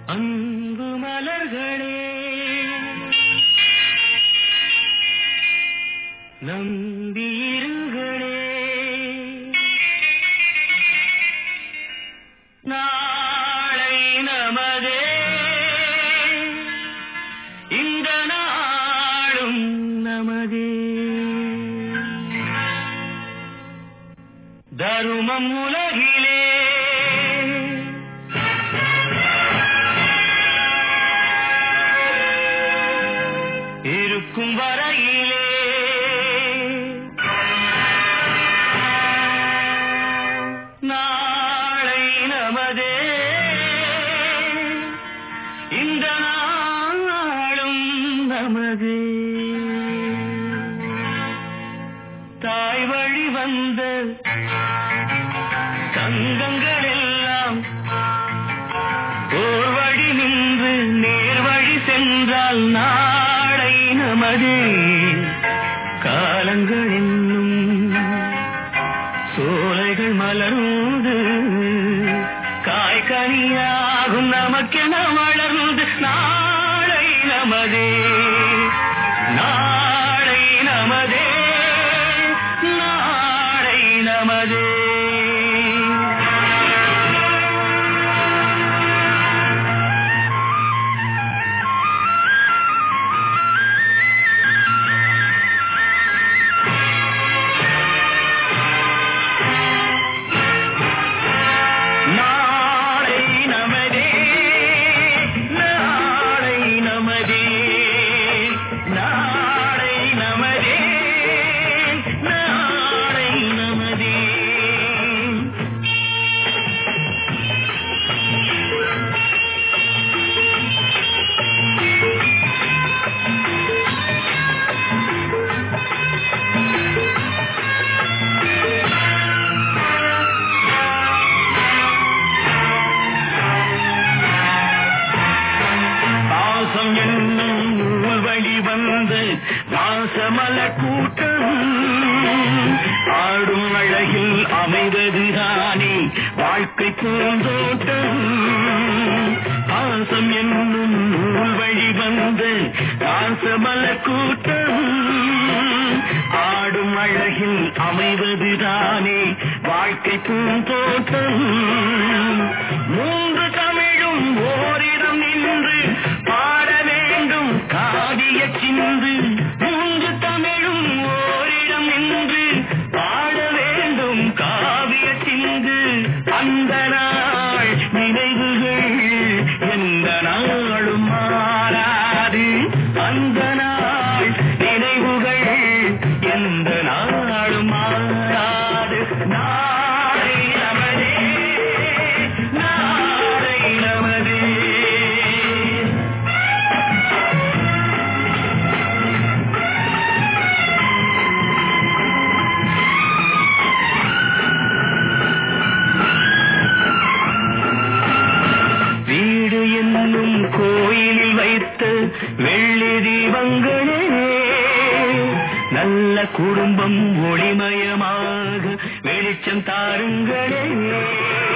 அன்பு மலர்களே நம்பியிருங்களே நாளை நமதே இந்த நாளும் நமதே தருமம் உலகிலே இருக்கும் வரையிலே நாளை நமதே இந்த நாளும் நமதே தாய் வழி வந்த தங்கங்கள் எல்லாம் ஓர் வழி நின்று நேர் வழி சென்றால் நாளை நமதே காலங்கள் என்னும் சோலைகள் மலர்ந்து காய்கனியாகும் நமக்கென வளர்ந்து நாளை நமதே நாளை நமதே நாளை நமதே நாளை நமதே நாளை நமதே நாளை நமதே நாளை நமதே பாசம் என்னும் நூல் வழி வந்து வாசமல கூட்டம் ஆடும் அழகில் அமைவதுதானே வாழ்க்கை பூந்தோட்டம் பாசம் என்னும் நூல் வழி வந்து வாசமல கூட்டம் ஆடும் அழகில் அமைவதுதானே வாழ்க்கை பூந்தோட்டம் மூன்று தமிழும் ஓரிடம் நின்று பாட வேண்டும் காவிய சிந்து மூன்று தமிழும் ஓரிடம் நின்று பாட வேண்டும் காவிய சிந்து அந்த நாள் நினைவுகள் எந்த நாளும் மாறாது அந்த நாள் நினைவுகள் எந்த நாளும் மாறாது நாளை நமதே நாளை நமதே வீடு என்னும் கோயிலில் வைத்த வெள்ளி தீபங்களே நல்ல குடும்பம் ஒளிமயமாக வெளிச்சம் தாருங்களே